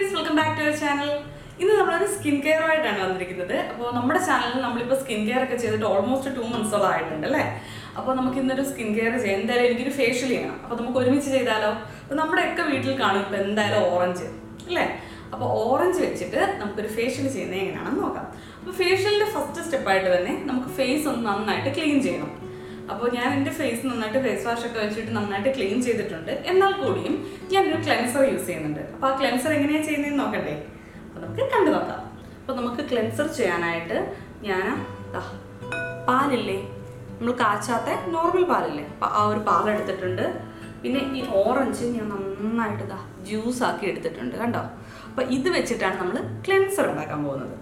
guys welcome back to your channel ഇന്ന് നമ്മളൊരു skin care ആയിട്ടാണ് വന്നിരിക്കുന്നത് അപ്പോൾ നമ്മുടെ ചാനലിൽ നമ്മളിപ്പോൾ സ്കിൻ കെയർ ഒക്കെ ചെയ്തിട്ട് ഓൾമോസ്റ്റ് ടു മന്ത്സോളം ആയിട്ടുണ്ട് അല്ലേ അപ്പോൾ നമുക്ക് ഇന്നൊരു സ്കിൻ കെയർ ചെയ്യാം എന്തായാലും എനിക്കൊരു ഫേഷ്യൽ ചെയ്യണം അപ്പോൾ നമുക്ക് ഒരുമിച്ച് ചെയ്താലോ അപ്പോൾ നമ്മുടെയൊക്കെ വീട്ടിൽ കാണും ഇപ്പോൾ എന്തായാലും ഓറഞ്ച് അല്ലേ അപ്പോൾ ഓറഞ്ച് വെച്ചിട്ട് നമുക്കൊരു ഫേഷ്യൽ ചെയ്യുന്നത് എങ്ങനെയാണെന്ന് നോക്കാം അപ്പോൾ ഫേഷ്യലിൻ്റെ ഫസ്റ്റ് സ്റ്റെപ്പായിട്ട് തന്നെ നമുക്ക് ഫേസ് ഒന്ന് നന്നായിട്ട് ക്ലീൻ ചെയ്യണം അപ്പോൾ ഞാൻ എൻ്റെ ഫേസ് നന്നായിട്ട് ഫേസ് വാഷ് ഒക്കെ വെച്ചിട്ട് നന്നായിട്ട് ക്ലീൻ ചെയ്തിട്ടുണ്ട് എന്നാൽ കൂടിയും ഞാനൊരു ക്ലെൻസർ യൂസ് ചെയ്യുന്നുണ്ട് അപ്പോൾ ആ ക്ലെൻസർ എങ്ങനെയാണ് ചെയ്യുന്നതെന്ന് നോക്കണ്ടേ അപ്പോൾ നമുക്ക് കണ്ടു നോക്കാം അപ്പോൾ നമുക്ക് ക്ലെൻസർ ചെയ്യാനായിട്ട് ഞാൻ ദാ പാലില്ലേ നമ്മൾ കാച്ചാത്ത നോർമൽ പാലില്ലേ അപ്പോൾ ആ ഒരു പാൽ എടുത്തിട്ടുണ്ട് പിന്നെ ഈ ഓറഞ്ച് ഞാൻ നന്നായിട്ട് ഇതാ ജ്യൂസ് ആക്കി എടുത്തിട്ടുണ്ട് കണ്ടോ അപ്പോൾ ഇത് വെച്ചിട്ടാണ് നമ്മൾ ക്ലെൻസർ ഉണ്ടാക്കാൻ പോകുന്നത്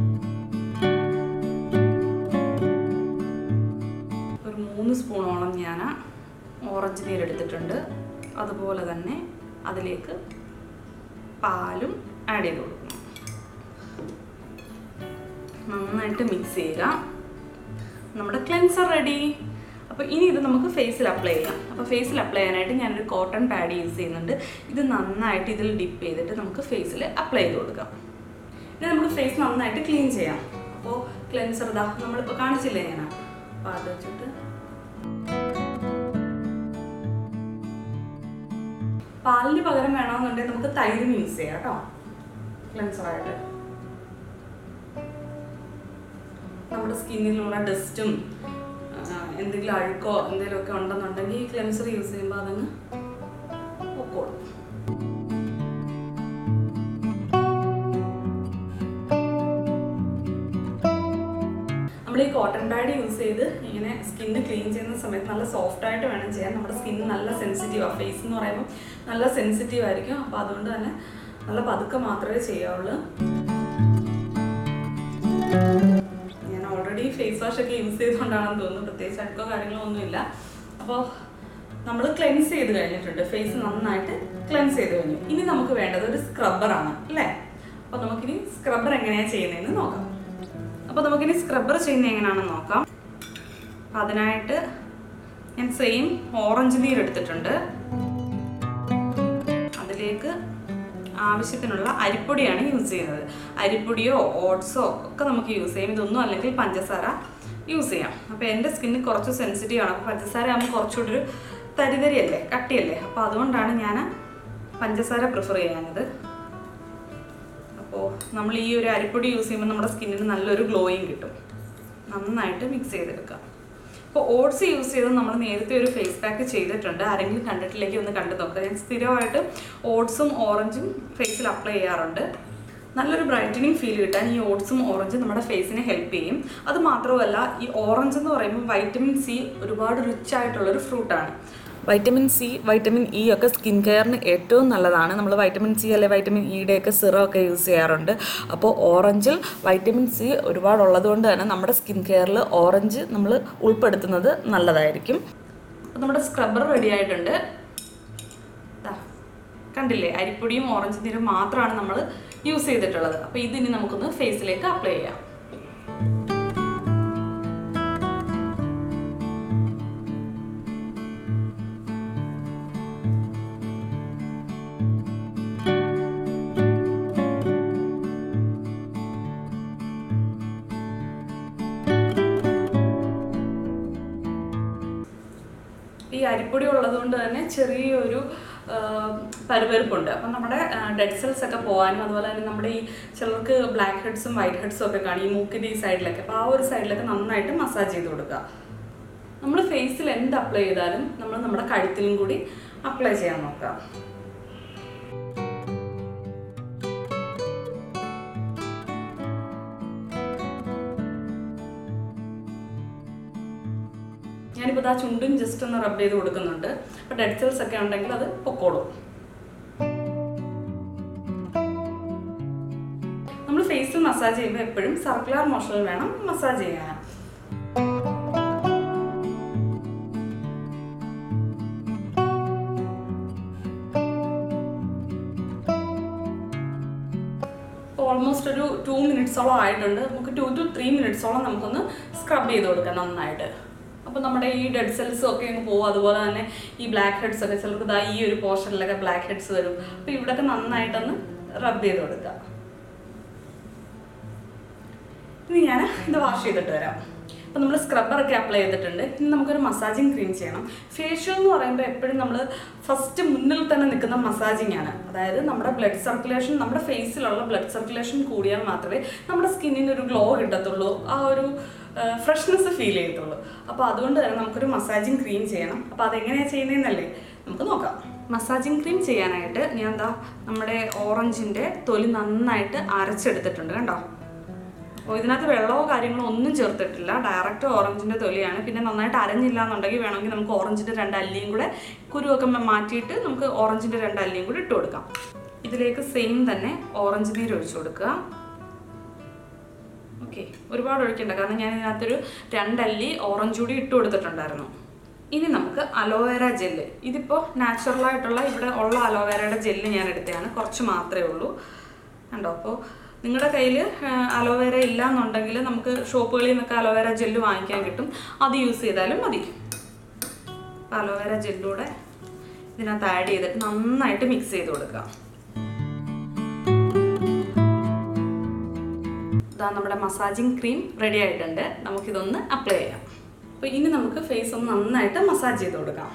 ഒരു മൂന്ന് സ്പൂണോളം ഞാൻ ഓറഞ്ച് നീരെടുത്തിട്ടുണ്ട് അതുപോലെ തന്നെ അതിലേക്ക് പാലും ആഡ് ചെയ്ത് കൊടുക്കണം നന്നായിട്ട് മിക്സ് ചെയ്യുക നമ്മുടെ ക്ലെൻസർ റെഡി അപ്പോൾ ഇനി ഇത് നമുക്ക് ഫേസിൽ അപ്ലൈ ചെയ്യാം അപ്പോൾ ഫേസിൽ അപ്ലൈ ചെയ്യാനായിട്ട് ഞാനൊരു കോട്ടൺ പാഡ് യൂസ് ചെയ്യുന്നുണ്ട് ഇത് നന്നായിട്ട് ഇതിൽ ഡിപ്പ് ചെയ്തിട്ട് നമുക്ക് ഫേസിൽ അപ്ലൈ ചെയ്ത് കൊടുക്കാം ഇനി നമുക്ക് ഫേസ് നന്നായിട്ട് ക്ലീൻ ചെയ്യാം അപ്പോൾ ക്ലെൻസർ ഇതാ നമ്മളിപ്പോൾ കാണിച്ചില്ലേ ഞാൻ അപ്പോൾ അത് വെച്ചിട്ട് പാലിന് പകരം വേണമെന്നുണ്ടെങ്കിൽ നമുക്ക് തൈരും യൂസ് ചെയ്യാം കേട്ടോ ക്ലെൻസറായിട്ട് നമ്മുടെ സ്കിന്നിലുള്ള ഡസ്റ്റും എന്തെങ്കിലും അഴുക്കോ എന്തെങ്കിലുമൊക്കെ ഉണ്ടെന്നുണ്ടെങ്കിൽ ഈ ക്ലെൻസർ യൂസ് ചെയ്യുമ്പോൾ അതങ്ങ് പൊക്കോളും നമ്മൾ ഈ കോട്ടൺ പാഡ് യൂസ് ചെയ്ത് ഇങ്ങനെ സ്കിന്ന് ക്ലീൻ ചെയ്യുന്ന സമയത്ത് നല്ല സോഫ്റ്റ് ആയിട്ട് വേണം ചെയ്യാൻ നമ്മുടെ സ്കിൻ നല്ല സെൻസിറ്റീവ് ആ ഫേസ് എന്ന് പറയുമ്പോൾ നല്ല സെൻസിറ്റീവ് ആയിരിക്കും അപ്പോൾ അതുകൊണ്ട് തന്നെ നല്ല പതുക്കെ മാത്രമേ ചെയ്യാവുള്ളൂ ഞാൻ ഓൾറെഡി ഫേസ് വാഷ് ഒക്കെ യൂസ് ചെയ്തുകൊണ്ടാണെന്ന് തോന്നുന്നു പ്രത്യേകിച്ച് അഴുക്കോ കാര്യങ്ങളോ ഒന്നുമില്ല അപ്പോൾ നമ്മൾ ക്ലെൻസ് ചെയ്ത് കഴിഞ്ഞിട്ടുണ്ട് ഫേസ് നന്നായിട്ട് ക്ലെൻസ് ചെയ്ത് കഴിഞ്ഞു ഇനി നമുക്ക് വേണ്ടത് ഒരു സ്ക്രബ്ബറാണ് അല്ലേ അപ്പോൾ നമുക്കിനി സ്ക്രബ്ബർ എങ്ങനെയാണ് ചെയ്യുന്നതെന്ന് നോക്കാം അപ്പോൾ നമുക്കിനി സ്ക്രബ്ബർ ചെയ്യുന്നത് എങ്ങനെയാണെന്ന് നോക്കാം അപ്പം അതിനായിട്ട് ഞാൻ സെയിം ഓറഞ്ച് നീര് എടുത്തിട്ടുണ്ട് അതിലേക്ക് ആവശ്യത്തിനുള്ള അരിപ്പൊടിയാണ് യൂസ് ചെയ്യുന്നത് അരിപ്പൊടിയോ ഓട്സോ ഒക്കെ നമുക്ക് യൂസ് ചെയ്യാം ഇതൊന്നും അല്ലെങ്കിൽ പഞ്ചസാര യൂസ് ചെയ്യാം അപ്പോൾ എൻ്റെ സ്കിന്ന് കുറച്ച് സെൻസിറ്റീവ് ആണ് അപ്പോൾ പഞ്ചസാര ആകുമ്പോൾ കുറച്ചുകൂടി ഒരു തരിതരിയല്ലേ കട്ടിയല്ലേ അപ്പോൾ അതുകൊണ്ടാണ് ഞാൻ പഞ്ചസാര പ്രിഫർ ചെയ്യാനത് അപ്പോൾ നമ്മൾ ഈ ഒരു അരിപ്പൊടി യൂസ് ചെയ്യുമ്പോൾ നമ്മുടെ സ്കിന്നിന് നല്ലൊരു ഗ്ലോയിങ് കിട്ടും നന്നായിട്ട് മിക്സ് ചെയ്തെടുക്കാം അപ്പോൾ ഓട്സ് യൂസ് ചെയ്ത് നമ്മൾ നേരത്തെ ഒരു ഫേസ് പാക്ക് ചെയ്തിട്ടുണ്ട് ആരെങ്കിലും കണ്ടിട്ടില്ലെങ്കിൽ ഒന്ന് കണ്ടു നോക്കുക ഞാൻ സ്ഥിരമായിട്ട് ഓട്സും ഓറഞ്ചും ഫേസിൽ അപ്ലൈ ചെയ്യാറുണ്ട് നല്ലൊരു ബ്രൈറ്റനിങ് ഫീൽ കിട്ടാൻ ഈ ഓട്സും ഓറഞ്ചും നമ്മുടെ ഫേസിനെ ഹെൽപ്പ് ചെയ്യും അത് മാത്രമല്ല ഈ ഓറഞ്ച് എന്ന് പറയുമ്പോൾ വൈറ്റമിൻ സി ഒരുപാട് റിച്ച് ആയിട്ടുള്ളൊരു ഫ്രൂട്ടാണ് വൈറ്റമിൻ സി വൈറ്റമിൻ ഇ ഒക്കെ സ്കിൻ കെയറിന് ഏറ്റവും നല്ലതാണ് നമ്മൾ വൈറ്റമിൻ സി അല്ലെ വൈറ്റമിൻ ഇയുടെ ഒക്കെ സിറം ഒക്കെ യൂസ് ചെയ്യാറുണ്ട് അപ്പോൾ ഓറഞ്ചിൽ വൈറ്റമിൻ സി ഒരുപാടുള്ളത് കൊണ്ട് തന്നെ നമ്മുടെ സ്കിൻ കെയറിൽ ഓറഞ്ച് നമ്മൾ ഉൾപ്പെടുത്തുന്നത് നല്ലതായിരിക്കും അപ്പോൾ നമ്മുടെ സ്ക്രബ്ബർ റെഡി ആയിട്ടുണ്ട് ദാ, കണ്ടില്ലേ അരിപ്പൊടിയും ഓറഞ്ച് നീരും മാത്രമാണ് നമ്മൾ യൂസ് ചെയ്തിട്ടുള്ളത് അപ്പോൾ ഇതിനി നമുക്കൊന്ന് ഫേസിലേക്ക് അപ്ലൈ ചെയ്യാം ഈ അരിപ്പൊടി ഉള്ളത് കൊണ്ട് തന്നെ ചെറിയൊരു ആ, പരുപരുപ്പുണ്ട് അപ്പം നമ്മുടെ ഡെഡ് സെൽസ് ഒക്കെ പോകാനും അതുപോലെ തന്നെ നമ്മുടെ ഈ ചിലർക്ക് ബ്ലാക്ക് ഹെഡ്സും വൈറ്റ് ഹെഡ്സും ഒക്കെ കാണും ഈ മൂക്കിൻ്റെ ഈ സൈഡിലൊക്കെ അപ്പോൾ ആ ഒരു സൈഡിലൊക്കെ നന്നായിട്ട് മസാജ് ചെയ്ത് കൊടുക്കുക നമ്മൾ ഫേസിൽ എന്ത് അപ്ലൈ ചെയ്താലും നമ്മൾ നമ്മുടെ കഴുത്തിലും കൂടി അപ്ലൈ ചെയ്യാൻ നോക്കുക ഞാനിപ്പോൾ ആ ചുണ്ടും ജസ്റ്റ് ഒന്ന് റബ്ബ് ചെയ്ത് കൊടുക്കുന്നുണ്ട് അപ്പോൾ ഡെഡ് സെൽസ് ഒക്കെ ഉണ്ടെങ്കിൽ അത് പൊക്കോളും നമ്മൾ ഫേസിൽ മസാജ് ചെയ്യുമ്പോൾ എപ്പോഴും സർക്കുലർ മോഷനിൽ വേണം മസാജ് ചെയ്യാൻ ഓൾമോസ്റ്റ് ഒരു ടു മിനിറ്റ്സോളം ആയിട്ടുണ്ട് നമുക്ക് ടു ടു ത്രീ മിനിറ്റ്സോളം നമുക്കൊന്ന് സ്ക്രബ് ചെയ്ത് കൊടുക്കാം നന്നായിട്ട് അപ്പോൾ നമ്മുടെ ഈ ഡെഡ് സെൽസും ഒക്കെ അങ്ങ് പോകും അതുപോലെ തന്നെ ഈ ബ്ലാക്ക് ഹെഡ്സ് ഒക്കെ ചിലർക്ക് ഇതാ ഈ ഒരു പോർഷനിലൊക്കെ ബ്ലാക്ക് ഹെഡ്സ് വരും അപ്പോൾ ഇവിടെയൊക്കെ നന്നായിട്ടൊന്ന് റബ്ബ് ചെയ്ത് കൊടുക്കുക ഇനി ഞാൻ ഇത് വാഷ് ചെയ്തിട്ട് വരാം അപ്പോൾ നമ്മൾ സ്ക്രബ്ബറൊക്കെ അപ്ലൈ ചെയ്തിട്ടുണ്ട് ഇനി നമുക്കൊരു മസാജിങ് ക്രീം ചെയ്യണം ഫേഷ്യൽ എന്ന് പറയുമ്പോൾ എപ്പോഴും നമ്മൾ ഫസ്റ്റ് മുന്നിൽ തന്നെ നിൽക്കുന്ന മസാജിങ് ആണ് അതായത് നമ്മുടെ ബ്ലഡ് സർക്കുലേഷൻ നമ്മുടെ ഫേസിലുള്ള ബ്ലഡ് സർക്കുലേഷൻ കൂടിയാൽ മാത്രമേ നമ്മുടെ സ്കിന്നിന് ഒരു ഗ്ലോ കിട്ടത്തുള്ളൂ ആ ഒരു ഫ്രഷ്നെസ് ഫീൽ ചെയ്യത്തുള്ളൂ അപ്പോൾ അതുകൊണ്ട് തന്നെ നമുക്കൊരു മസാജിങ് ക്രീം ചെയ്യണം അപ്പോൾ അതെങ്ങനെയാണ് ചെയ്യുന്നതെന്നല്ലേ നമുക്ക് നോക്കാം മസാജിങ് ക്രീം ചെയ്യാനായിട്ട് ഞാൻ എന്താ നമ്മുടെ ഓറഞ്ചിൻ്റെ തൊലി നന്നായിട്ട് അരച്ചെടുത്തിട്ടുണ്ട് കണ്ടോ അപ്പോൾ ഇതിനകത്ത് വെള്ളമോ കാര്യങ്ങളോ ഒന്നും ചേർത്തിട്ടില്ല ഡയറക്റ്റ് ഓറഞ്ചിൻ്റെ തൊലിയാണ് പിന്നെ നന്നായിട്ട് അരഞ്ഞില്ല എന്നുണ്ടെങ്കിൽ വേണമെങ്കിൽ നമുക്ക് ഓറഞ്ചിൻ്റെ രണ്ട് അല്ലിയും കൂടെ കുരുവൊക്കെ മ- മാറ്റിയിട്ട് നമുക്ക് ഓറഞ്ചിൻ്റെ രണ്ട് അല്ലിയും കൂടി ഇട്ട് കൊടുക്കാം ഇതിലേക്ക് സെയിം തന്നെ ഓറഞ്ച് നീര് ഒഴിച്ചു കൊടുക്കുക ഓക്കെ ഒരുപാട് ഒഴിക്കണ്ട കാരണം ഞാൻ ഇതിനകത്തൊരു രണ്ടല്ലി ഓറഞ്ച് കൂടി ഇട്ട് കൊടുത്തിട്ടുണ്ടായിരുന്നു ഇനി നമുക്ക് അലോവേര ജെല്ല് ഇതിപ്പോൾ നാച്ചുറലായിട്ടുള്ള ഇവിടെ ഉള്ള അലോവേരയുടെ ജെല്ല് ഞാൻ എടുത്തതാണ് കുറച്ച് മാത്രമേ ഉള്ളൂ കണ്ടോ അപ്പോൾ നിങ്ങളുടെ കയ്യിൽ അലോവേര ഇല്ല എന്നുണ്ടെങ്കിൽ നമുക്ക് ഷോപ്പുകളിൽ നിന്നൊക്കെ അലോവേര ജെല്ല് വാങ്ങിക്കാൻ കിട്ടും അത് യൂസ് ചെയ്താലും മതി അപ്പോൾ അലോവേര ജെല്ലൂടെ ഇതിനകത്ത് ആഡ് ചെയ്തിട്ട് നന്നായിട്ട് മിക്സ് ചെയ്ത് കൊടുക്കുക ഇതാ നമ്മുടെ മസാജിങ് ക്രീം റെഡി ആയിട്ടുണ്ട് നമുക്കിതൊന്ന് അപ്ലൈ ചെയ്യാം അപ്പോൾ ഇനി നമുക്ക് ഫേസ് ഒന്ന് നന്നായിട്ട് മസാജ് ചെയ്ത് കൊടുക്കാം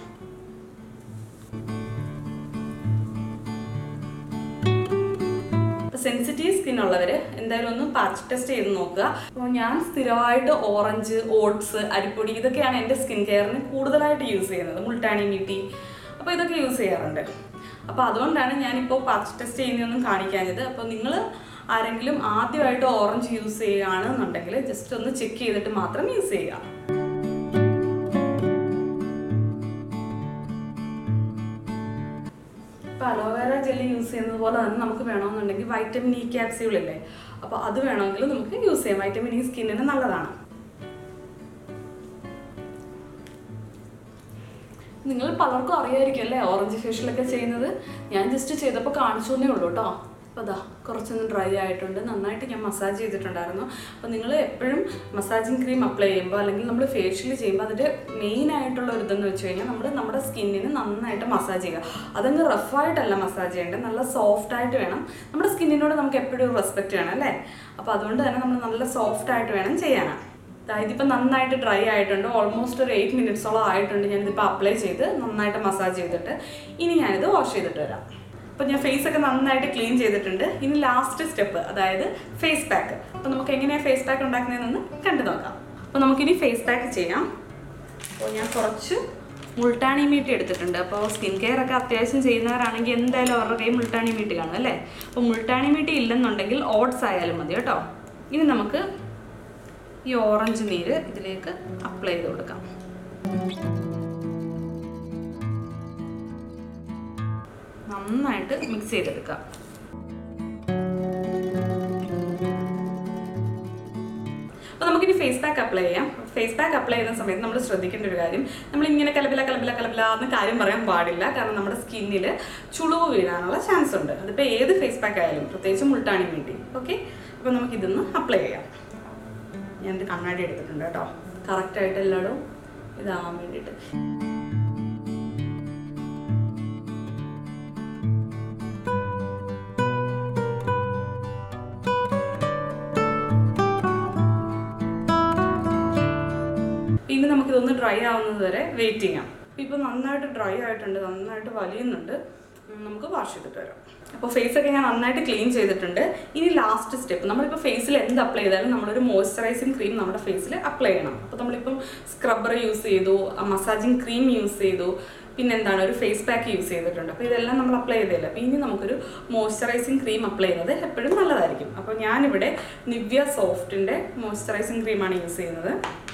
സെൻസിറ്റീവ് സ്കിൻ ഉള്ളവർ എന്തായാലും ഒന്ന് പാച്ച് ടെസ്റ്റ് ചെയ്ത് നോക്കുക അപ്പോൾ ഞാൻ സ്ഥിരമായിട്ട് ഓറഞ്ച് ഓട്സ് അരിപ്പൊടി ഇതൊക്കെയാണ് എൻ്റെ സ്കിൻ കെയറിന് കൂടുതലായിട്ട് യൂസ് ചെയ്യുന്നത് മുൾട്ടാണി മീട്ടി അപ്പോൾ ഇതൊക്കെ യൂസ് ചെയ്യാറുണ്ട് അപ്പോൾ അതുകൊണ്ടാണ് ഞാനിപ്പോൾ പാച്ച് ടെസ്റ്റ് ചെയ്യുന്നതൊന്നും കാണിക്കാഞ്ഞത് അപ്പോൾ നിങ്ങൾ ആരെങ്കിലും ആദ്യമായിട്ട് ഓറഞ്ച് യൂസ് ചെയ്യുകയാണെന്നുണ്ടെങ്കിൽ ജസ്റ്റ് ഒന്ന് ചെക്ക് ചെയ്തിട്ട് മാത്രം യൂസ് ചെയ്യുക ഇപ്പോൾ അലോവേര ജെല്ലി യൂസ് ചെയ്യുന്നത് പോലെ തന്നെ നമുക്ക് വേണമെന്നുണ്ടെങ്കിൽ വൈറ്റമിൻ ഇ ക്യാപ്സ്യൂൾ ഇല്ലേ അപ്പോൾ അത് വേണമെങ്കിൽ നമുക്ക് യൂസ് ചെയ്യാം വൈറ്റമിൻ ഇ സ്കിന്നിന് നല്ലതാണ് നിങ്ങൾ പലർക്കും അറിയായിരിക്കും അല്ലേ ഓറഞ്ച് ഫേഷ്യലൊക്കെ ചെയ്യുന്നത് ഞാൻ ജസ്റ്റ് ചെയ്തപ്പോൾ കാണിച്ചു എന്നേ ഉള്ളൂ കേട്ടോ അപ്പോൾ അതാ കുറച്ചൊന്ന് ഡ്രൈ ആയിട്ടുണ്ട് നന്നായിട്ട് ഞാൻ മസാജ് ചെയ്തിട്ടുണ്ടായിരുന്നു അപ്പോൾ നിങ്ങൾ എപ്പോഴും മസാജിങ് ക്രീം അപ്ലൈ ചെയ്യുമ്പോൾ അല്ലെങ്കിൽ നമ്മൾ ഫേഷ്യൽ ചെയ്യുമ്പോൾ അതിൻ്റെ മെയിൻ ആയിട്ടുള്ള ഒരു ഇതെന്ന് വെച്ച് കഴിഞ്ഞാൽ നമ്മൾ നമ്മുടെ സ്കിന്നിന് നന്നായിട്ട് മസാജ് ചെയ്യുക അതങ്ങ് റഫായിട്ടല്ല മസാജ് ചെയ്യേണ്ടത് നല്ല സോഫ്റ്റ് ആയിട്ട് വേണം നമ്മുടെ സ്കിന്നിനോട് നമുക്ക് എപ്പോഴും ഒരു റെസ്പെക്റ്റ് വേണം അല്ലേ അപ്പോൾ അതുകൊണ്ട് തന്നെ നമ്മൾ നല്ല സോഫ്റ്റ് ആയിട്ട് വേണം ചെയ്യാനാണ് ദാ ഇതിപ്പോൾ നന്നായിട്ട് ഡ്രൈ ആയിട്ടുണ്ട് ഓൾമോസ്റ്റ് ഒരു എയ്റ്റ് മിനിറ്റ്സോളം ആയിട്ടുണ്ട് ഞാനിതിപ്പോൾ അപ്ലൈ ചെയ്ത് നന്നായിട്ട് മസാജ് ചെയ്തിട്ട് ഇനി ഞാനിത് വാഷ് ചെയ്തിട്ട് വരാം അപ്പോൾ ഞാൻ ഫേസ് ഒക്കെ നന്നായിട്ട് ക്ലീൻ ചെയ്തിട്ടുണ്ട് ഇനി ലാസ്റ്റ് സ്റ്റെപ്പ് അതായത് ഫേസ് പാക്ക് അപ്പോൾ നമുക്ക് എങ്ങനെയാണ് ഫേസ് പാക്ക് ഉണ്ടാക്കുന്നതെന്ന് കണ്ടു നോക്കാം അപ്പോൾ നമുക്കിനി ഫേസ് പാക്ക് ചെയ്യാം അപ്പോൾ ഞാൻ കുറച്ച് മുൾട്ടാണി മീട്ടി എടുത്തിട്ടുണ്ട് അപ്പോൾ സ്കിൻ കെയർ ഒക്കെ അത്യാവശ്യം ചെയ്യുന്നവരാണെങ്കിൽ എന്തായാലും അവരുടെ കയ്യിൽ മുൾട്ടാണി മീട്ടി കാണും അല്ലേ അപ്പോൾ മുൾട്ടാണി മീട്ടി ഇല്ലെന്നുണ്ടെങ്കിൽ ഓട്സ് ആയാലും മതി കേട്ടോ ഇനി നമുക്ക് ഈ ഓറഞ്ച് നീര് ഇതിലേക്ക് അപ്ലൈ ചെയ്ത് കൊടുക്കാം നന്നായിട്ട് മിക്സ് ചെയ്തെടുക്കാം അപ്പോൾ നമുക്കിനി ഫേസ് പാക്ക് അപ്ലൈ ചെയ്യാം ഫേസ് പാക്ക് അപ്ലൈ ചെയ്യുന്ന സമയത്ത് നമ്മൾ ശ്രദ്ധിക്കേണ്ട ഒരു കാര്യം നമ്മൾ ഇങ്ങനെ കലബില കലബില കലബില എന്ന് കാര്യം പറയാൻ പാടില്ല കാരണം നമ്മുടെ സ്കിന്നിൽ ചുളിവ് വീഴാനുള്ള ചാൻസ് ഉണ്ട് അതിപ്പോൾ ഏത് ഫേസ് പാക്ക് ആയാലും പ്രത്യേകിച്ച് മുൾട്ടാണി വേണ്ടി ഓക്കെ അപ്പോൾ നമുക്കിതൊന്ന് അപ്ലൈ ചെയ്യാം ഞാനിത് കണ്ണാടി എടുത്തിട്ടുണ്ട് കേട്ടോ കറക്റ്റായിട്ട് എല്ലായിടവും ഇതാവാൻ വേണ്ടിയിട്ട് ഇനി നമുക്കിതൊന്ന് ഡ്രൈ ആവുന്നത് വരെ വെയിറ്റ് ചെയ്യാം ഇപ്പോൾ നന്നായിട്ട് ഡ്രൈ ആയിട്ടുണ്ട് നന്നായിട്ട് വലിയുന്നുണ്ട് ഉം, നമുക്ക് വാഷ് ചെയ്തിട്ട് വരാം അപ്പോൾ ഫേസ് ഒക്കെ ഞാൻ നന്നായിട്ട് ക്ലീൻ ചെയ്തിട്ടുണ്ട് ഇനി ലാസ്റ്റ് സ്റ്റെപ്പ് നമ്മളിപ്പോൾ ഫേസിൽ എന്ത് അപ്ലൈ ചെയ്താലും നമ്മളൊരു മോയ്സ്ചറൈസിങ് ക്രീം നമ്മുടെ ഫേസിൽ അപ്ലൈ ചെയ്യണം അപ്പോൾ നമ്മളിപ്പം സ്ക്രബ്ബർ യൂസ് ചെയ്തു മസാജിങ് ക്രീം യൂസ് ചെയ്തു പിന്നെ എന്താണ് ഒരു ഫേസ് പാക്ക് യൂസ് ചെയ്തിട്ടുണ്ട് അപ്പോൾ ഇതെല്ലാം നമ്മൾ അപ്ലൈ ചെയ്തില്ല അപ്പോൾ ഇനി നമുക്കൊരു മോയ്സ്ചറൈസിങ് ക്രീം അപ്ലൈ ചെയ്യുന്നത് എപ്പോഴും നല്ലതായിരിക്കും അപ്പോൾ ഞാനിവിടെ നിവ്യ സോഫ്റ്റിൻ്റെ മോയ്സ്ചറൈസിങ് ക്രീമാണ് യൂസ് ചെയ്യുന്നത്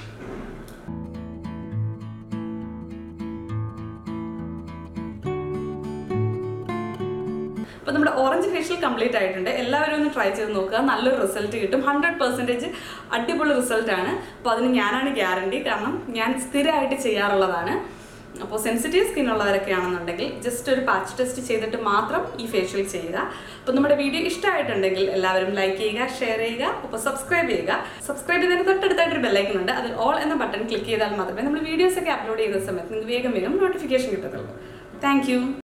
അപ്പോൾ നമ്മുടെ ഓറഞ്ച് ഫേഷ്യൽ കംപ്ലീറ്റ് ആയിട്ടുണ്ട് എല്ലാവരും ഒന്ന് ട്രൈ ചെയ്ത് നോക്കുക നല്ലൊരു റിസൾട്ട് കിട്ടും ഹൺഡ്രഡ് പെർസെൻറ്റേജ് അടിപൊളി റിസൾട്ടാണ് അപ്പോൾ അതിന് ഞാനാണ് ഗ്യാരണ്ടി കാരണം ഞാൻ സ്ഥിരമായിട്ട് ചെയ്യാറുള്ളതാണ് അപ്പോൾ സെൻസിറ്റീവ് സ്കിൻ ഉള്ളവരൊക്കെ ആണെന്നുണ്ടെങ്കിൽ ജസ്റ്റ് ഒരു പാച്ച് ടെസ്റ്റ് ചെയ്തിട്ട് മാത്രം ഈ ഫേഷ്യൽ ചെയ്യുക അപ്പോൾ നമ്മുടെ വീഡിയോ ഇഷ്ടമായിട്ടുണ്ടെങ്കിൽ എല്ലാവരും ലൈക്ക് ചെയ്യുക ഷെയർ ചെയ്യുക അപ്പോൾ സബ്സ്ക്രൈബ് ചെയ്യുക സബ്സ്ക്രൈബ് ചെയ്തതിന് തൊട്ടടുത്തായിട്ടൊരു ബെല്ലൈക്കൺ ഉണ്ട് അതിൽ ഓൾ എന്ന ബട്ടൺ ക്ലിക്ക് ചെയ്താൽ മാത്രമേ നമ്മൾ വീഡിയോസ് ഒക്കെ അപ്ലോഡ് ചെയ്യുന്ന സമയത്ത് നിങ്ങൾക്ക് വേഗം വേഗം നോട്ടിഫിക്കേഷൻ കിട്ടത്തുള്ളൂ താങ്ക്